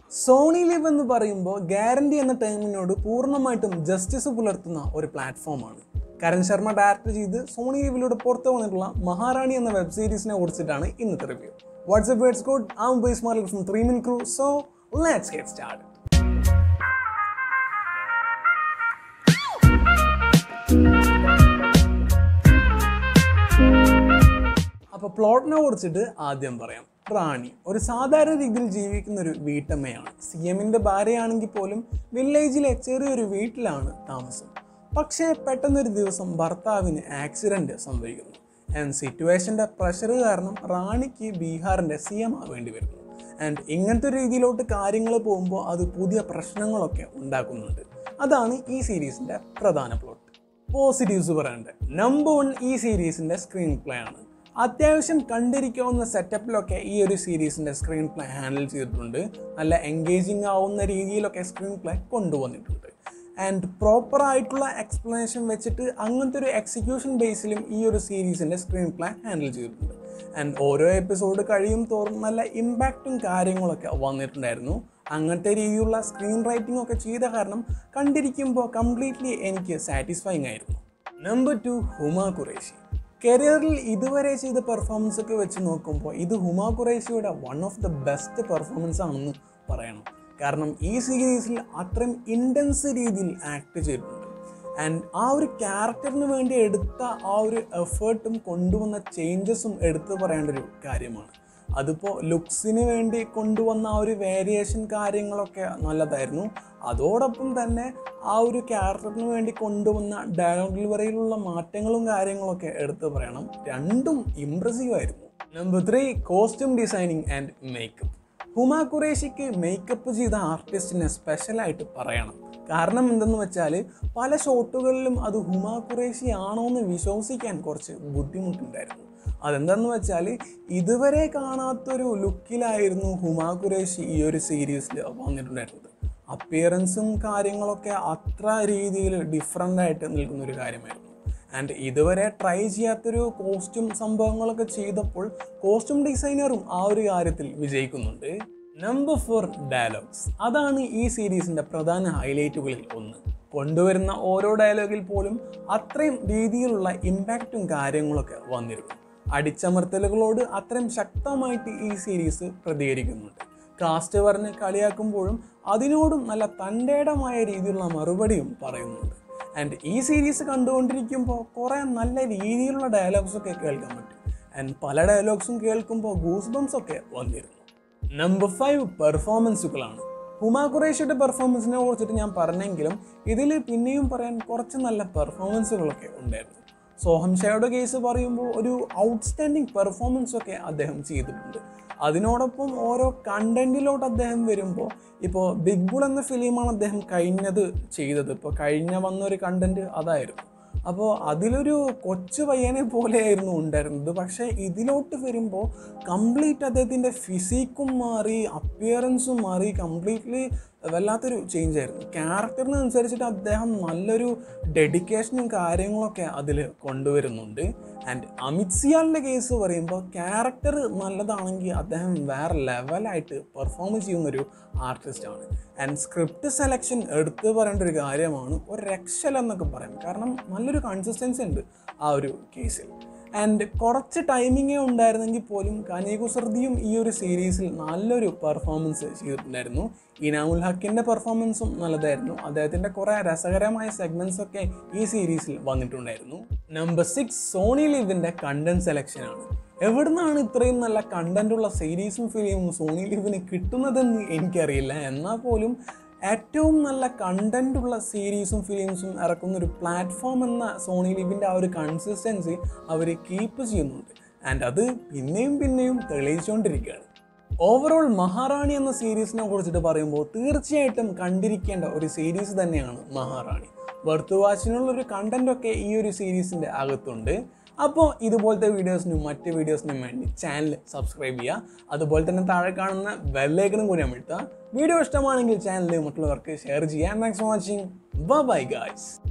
Sony live എന്ന് പറയുമ്പോൾ guarantee എന്ന ടേമിനോട് പൂർണ്ണമായിട്ടും ജസ്റ്റിസ് പുലർത്തുന്ന ഒരു പ്ലാറ്റ്ഫോമാണ് കരൺ ശർമ്മ ഡയറക്റ്റ് ചെയ്ത് സോണി ലിവിലൂടെ പുറത്തു വന്നിട്ടുള്ള മഹാറാണി എന്ന വെബ് സീരീസിനെ കുറിച്ചിട്ടാണ് ഇന്നത്തെ review what's up words code I'm ബൈസ് Marley from three min crew so let's get start അപ്പോൾ പ്ലോട്ടിനെ കുറിച്ചിട്ട് ആദ്യം പറയാം റാണി ഒരു സാധാരണ രീതിയിൽ ജീവിക്കുന്ന ഒരു വീട്ടമ്മയാണ് സി എമ്മിൻ്റെ ഭാര്യയാണെങ്കിൽ പോലും വില്ലേജിലെ ചെറിയൊരു വീട്ടിലാണ് താമസം പക്ഷേ പെട്ടെന്നൊരു ദിവസം ഭർത്താവിന് ആക്സിഡൻറ്റ് സംഭവിക്കുന്നു ആൻഡ് സിറ്റുവേഷൻ്റെ പ്രഷർ കാരണം റാണിക്ക് ബീഹാറിൻ്റെ സി എം ആവേണ്ടി വരുന്നു ആൻഡ് ഇങ്ങനത്തെ ഒരു രീതിയിലോട്ട് കാര്യങ്ങൾ പോകുമ്പോൾ അത് പുതിയ പ്രശ്നങ്ങളൊക്കെ ഉണ്ടാക്കുന്നുണ്ട് അതാണ് ഈ സീരീസിൻ്റെ പ്രധാന പ്ലോട്ട് പോസിറ്റീവ്സ് പറയണ്ടേ നമ്പർ വൺ ഈ സീരീസിൻ്റെ സ്ക്രീൻ പ്ലേ ആണ് അത്യാവശ്യം കണ്ടിരിക്കാവുന്ന സെറ്റപ്പിലൊക്കെ ഈ ഒരു സീരീസിൻ്റെ സ്ക്രീൻ പ്ലേ ഹാൻഡിൽ ചെയ്തിട്ടുണ്ട് നല്ല എൻഗേജിങ് ആവുന്ന രീതിയിലൊക്കെ സ്ക്രീൻ പ്ലേ കൊണ്ടുവന്നിട്ടുണ്ട് ആൻഡ് പ്രോപ്പർ ആയിട്ടുള്ള എക്സ്പ്ലനേഷൻ വെച്ചിട്ട് അങ്ങനത്തെ ഒരു എക്സിക്യൂഷൻ ബേസിലും ഈ ഒരു സീരീസിൻ്റെ സ്ക്രീൻ പ്ലേ ഹാൻഡിൽ ചെയ്തിട്ടുണ്ട് ആൻഡ് ഓരോ എപ്പിസോഡ് കഴിയും തോറും നല്ല ഇമ്പാക്റ്റും കാര്യങ്ങളൊക്കെ വന്നിട്ടുണ്ടായിരുന്നു അങ്ങനത്തെ രീതിയിലുള്ള സ്ക്രീൻ റൈറ്റിംഗ് ഒക്കെ ചെയ്ത കാരണം കണ്ടിരിക്കുമ്പോൾ കംപ്ലീറ്റ്ലി എനിക്ക് സാറ്റിസ്ഫൈങ് ആയിരുന്നു നമ്പർ ടു ഹുമ ഖുറേഷി കരിയറിൽ ഇതുവരെ ചെയ്ത പെർഫോമൻസ് ഒക്കെ വെച്ച് നോക്കുമ്പോൾ ഇത് ഹുമ ഖുറേഷിയുടെ one of the best performance ആണെന്ന് പറയണം കാരണം ഈ സീരീസിൽ അത്രയും ഇൻറ്റൻസ് രീതിയിൽ ആക്ട് ചെയ്തിട്ടുണ്ട് ആൻഡ് ആ ഒരു ക്യാരക്ടറിന് വേണ്ടി എടുത്ത ആ ഒരു എഫേർട്ടും കൊണ്ടുവന്ന ചേഞ്ചസും എടുത്തു പറയേണ്ട ഒരു കാര്യമാണ് അതിപ്പോൾ ലുക്സിന് വേണ്ടി കൊണ്ടുവന്ന ആ ഒരു വേരിയേഷൻ കാര്യങ്ങളൊക്കെ നല്ലതായിരുന്നു അതോടൊപ്പം തന്നെ ആ ഒരു ക്യാരക്ടറിന് വേണ്ടി കൊണ്ടുവന്ന ഡയലോഗ് ഡെലിവറിയിലുള്ള മാറ്റങ്ങളും കാര്യങ്ങളൊക്കെ എടുത്തു പറയണം രണ്ടും ഇമ്പ്രസീവ് ആയിരുന്നു number three costume designing and makeup Huma ഖുറേഷിക്ക് മേക്കപ്പ് ചെയ്ത ആർട്ടിസ്റ്റിനെ സ്പെഷ്യലായിട്ട് പറയണം കാരണം എന്തെന്ന് വെച്ചാൽ പല ഷോട്ടുകളിലും അത് ഹുമ ഖുറേഷി ആണോ എന്ന് വിശ്വസിക്കാൻ കുറച്ച് ബുദ്ധിമുട്ടുണ്ടായിരുന്നു അതെന്താന്ന് വെച്ചാൽ ഇതുവരെ കാണാത്തൊരു ലുക്കിലായിരുന്നു ഹുമ ഖുറേഷി ഈ ഒരു സീരീസിൽ വന്നിട്ടുണ്ടായിരുന്നത് അപ്പിയറൻസും കാര്യങ്ങളൊക്കെ അത്ര രീതിയിൽ ഡിഫറെൻ്റ് ആയിട്ട് നിൽക്കുന്ന ഒരു കാര്യമായിരുന്നു ആൻഡ് ഇതുവരെ ട്രൈ ചെയ്യാത്തൊരു കോസ്റ്റ്യൂം സംഭവങ്ങളൊക്കെ ചെയ്തപ്പോൾ കോസ്റ്റ്യൂം ഡിസൈനറും ആ ഒരു കാര്യത്തിൽ വിജയിക്കുന്നുണ്ട് നമ്പർ ഫോർ ഡയലോഗ്സ് അതാണ് ഈ സീരീസിൻ്റെ പ്രധാന ഹൈലൈറ്റുകളിൽ ഒന്ന് കൊണ്ടുവരുന്ന ഓരോ ഡയലോഗിൽ പോലും അത്രയും രീതിയിലുള്ള ഇമ്പാക്റ്റും കാര്യങ്ങളൊക്കെ വന്നിരുന്നു അടിച്ചമർത്തലുകളോട് അത്രയും ശക്തമായിട്ട് ഈ സീരീസ് പ്രതികരിക്കുന്നുണ്ട് കാസ്റ്റ് പറഞ്ഞ് കളിയാക്കുമ്പോഴും അതിനോടും നല്ല തൻ്റെടമായ രീതിയിലുള്ള മറുപടിയും പറയുന്നുണ്ട് ആൻഡ് ഈ സീരീസ് കണ്ടുകൊണ്ടിരിക്കുമ്പോൾ കുറേ നല്ല രീതിയിലുള്ള ഡയലോഗ്സ് ഒക്കെ കേൾക്കാൻ പറ്റും ആൻഡ് പല ഡയലോഗ്സും കേൾക്കുമ്പോൾ ഗൂസ് ബംസ് ഒക്കെ വന്നിരുന്നു നമ്പർ ഫൈവ് പെർഫോമൻസുകളാണ് ഹുമ ഖുറേഷിയുടെ പെർഫോമൻസിനെ കുറിച്ചിട്ട് ഞാൻ പറഞ്ഞെങ്കിലും ഇതിൽ പിന്നെയും പറയാൻ കുറച്ച് നല്ല പെർഫോമൻസുകളൊക്കെ ഉണ്ടായിരുന്നു സോഹം ഷായുടെ കേസ് പറയുമ്പോൾ ഒരു ഔട്ട്സ്റ്റാൻഡിങ് പെർഫോമൻസ് ഒക്കെ അദ്ദേഹം ചെയ്തിട്ടുണ്ട് അതിനോടൊപ്പം ഓരോ കണ്ടന്റിലോട്ട് അദ്ദേഹം വരുമ്പോൾ ഇപ്പോൾ ബിഗ് ബുൾ എന്ന ഫിലിമാണ് അദ്ദേഹം കഴിഞ്ഞത് ചെയ്തത് ഇപ്പോൾ കഴിഞ്ഞ വന്നൊരു കണ്ടന്റ് അതായിരുന്നു അപ്പോൾ അതിലൊരു കൊച്ചു പയ്യനെ പോലെയായിരുന്നു ഉണ്ടായിരുന്നത് പക്ഷേ ഇതിലോട്ട് വരുമ്പോൾ കംപ്ലീറ്റ് അദ്ദേഹത്തിൻ്റെ ഫിസിക്കും മാറി അപ്പിയറൻസും മാറി കംപ്ലീറ്റ്ലി വല്ലാത്തൊരു ചേഞ്ച് ആയിരുന്നു ക്യാരക്ടറിന് അനുസരിച്ചിട്ട് അദ്ദേഹം നല്ലൊരു ഡെഡിക്കേഷനും കാര്യങ്ങളൊക്കെ അതിൽ കൊണ്ടുവരുന്നുണ്ട് ആൻഡ് അമിത് സിയാലിൻ്റെ കേസ് പറയുമ്പോൾ ക്യാരക്ടർ നല്ലതാണെങ്കിൽ അദ്ദേഹം വേറെ ലെവലായിട്ട് പെർഫോം ചെയ്യുന്നൊരു ആർട്ടിസ്റ്റാണ് ആൻഡ് സ്ക്രിപ്റ്റ് സെലക്ഷൻ എടുത്തു പറയേണ്ട ഒരു കാര്യമാണ് ഒരു രക്ഷല എന്നൊക്കെ പറയാം കാരണം നല്ലൊരു കൺസിസ്റ്റൻസി ഉണ്ട് ആ ഒരു കേസിൽ ആൻഡ് കുറച്ച് ടൈമിങ്ങേ ഉണ്ടായിരുന്നെങ്കിൽ പോലും കനി കുസൃതിയും ഈ ഒരു സീരീസിൽ നല്ലൊരു പെർഫോമൻസ് ചെയ്തിട്ടുണ്ടായിരുന്നു ഇനാമുൽ ഹക്കിൻ്റെ പെർഫോമൻസും നല്ലതായിരുന്നു അദ്ദേഹത്തിൻ്റെ കുറേ രസകരമായ സെഗ്മെൻറ്റ്സ് ഒക്കെ ഈ സീരീസിൽ വന്നിട്ടുണ്ടായിരുന്നു നമ്പർ സിക്സ് സോണി ലിവിൻ്റെ കണ്ടന്റ് സെലക്ഷനാണ് എവിടുന്നാണ് ഇത്രയും നല്ല കണ്ടന്റ് ഉള്ള സീരീസും ഫിലിമും സോണി ലിവിന് കിട്ടുന്നതെന്ന് എനിക്കറിയില്ല എന്നാൽ പോലും ഏറ്റവും നല്ല കണ്ടന്റ് ഉള്ള സീരീസും ഫിലിംസും ഇറക്കുന്ന ഒരു പ്ലാറ്റ്ഫോം എന്ന സോണി ലിവിൻ്റെ ആ ഒരു കൺസിസ്റ്റൻസി അവർ കീപ്പ് ചെയ്യുന്നുണ്ട് ആൻഡ് അത് പിന്നെയും പിന്നെയും തെളിയിച്ചുകൊണ്ടിരിക്കുകയാണ് ഓവറോൾ മഹാറാണി എന്ന സീരീസിനെ കുറിച്ചിട്ട് പറയുമ്പോൾ തീർച്ചയായിട്ടും കണ്ടിരിക്കേണ്ട ഒരു സീരീസ് തന്നെയാണ് മഹാറാണി വർത്ത് വാച്ചിനുള്ള ഒരു കണ്ടന്റ് ഒക്കെ ഈ ഒരു സീരീസിൻ്റെ അകത്തുണ്ട് അപ്പോൾ ഇതുപോലത്തെ വീഡിയോസിനും മറ്റ് വീഡിയോസിനും വേണ്ടി ചാനൽ സബ്സ്ക്രൈബ് ചെയ്യുക അതുപോലെ തന്നെ താഴെ കാണുന്ന ബെല്ലൈക്കണും കൂടി അമഴ്ത്തുക വീഡിയോ ഇഷ്ടമാണെങ്കിൽ ചാനൽ മറ്റുള്ളവർക്ക് ഷെയർ ചെയ്യാം thanks for watching bye guys